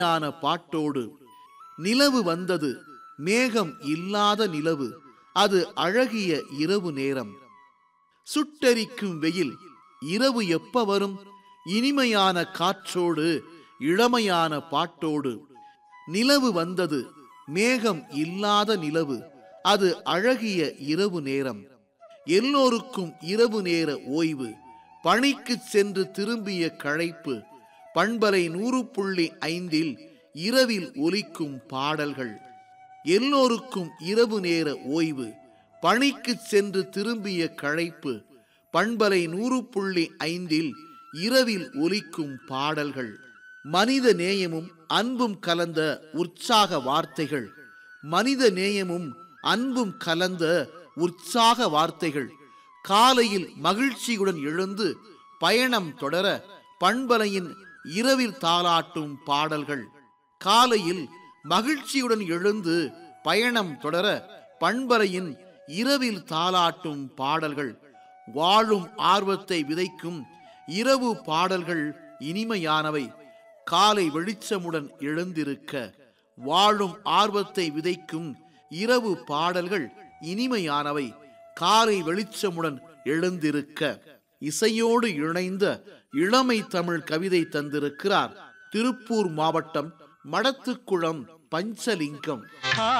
ஞான பாட்டோடு நிலவு வந்தது மேகம் இல்லாத நிலவு அது அழகிய இரவு நேரம் சுட்டெரிக்கும் வெயில் இரவு எப்ப வரும் இனிமையான காற்றோடு இளமையான பாட்டோடு நிலவு வந்தது மேகம் இல்லாத நிலவு அது அழகிய இரவு நேரம் எல்லோருக்கும் இரவு நேர ஓய்வு பணிக்கு சென்று திரும்பிய களைப்பு பண்பலை நூறு புள்ளி ஐந்தில் இரவில் ஒலிக்கும் பாடல்கள் எல்லோருக்கும் இரவு நேர ஓய்வு பணிக்கு சென்று திரும்பிய களைப்பு பண்பலை நூறு புள்ளி ஐந்தில் இரவில் ஒலிக்கும் பாடல்கள் மனித நேயமும் அன்பும் கலந்த உற்சாக வார்த்தைகள் மனித நேயமும் அன்பும் கலந்த உற்சாக வார்த்தைகள் காலையில் மகிழ்ச்சியுடன் எழுந்து பயணம் தொடர பண்பலையின் இரவில் தாளாட்டும் பாடல்கள் காலையில் மகிழ்ச்சியுடன் எழுந்து பயணம் தொடர பண்பலையின் இரவில் தாளாட்டும் பாடல்கள் வாழும் ஆர்வத்தை விதைக்கும் இரவு பாடல்கள் இனிமையானவை காலை வெளிச்சமுடன் எழுந்திருக்க வாழும் ஆர்வத்தை விதைக்கும் இரவு பாடல்கள் இனிமையானவை காலை வெளிச்சமுடன் எழுந்திருக்க இசையோடு இணைந்த இளமை தமிழ் கவிதை தந்திருக்கிறார் திருப்பூர் மாவட்டம் மடத்துக்குளம் பஞ்சலிங்கம் ஆ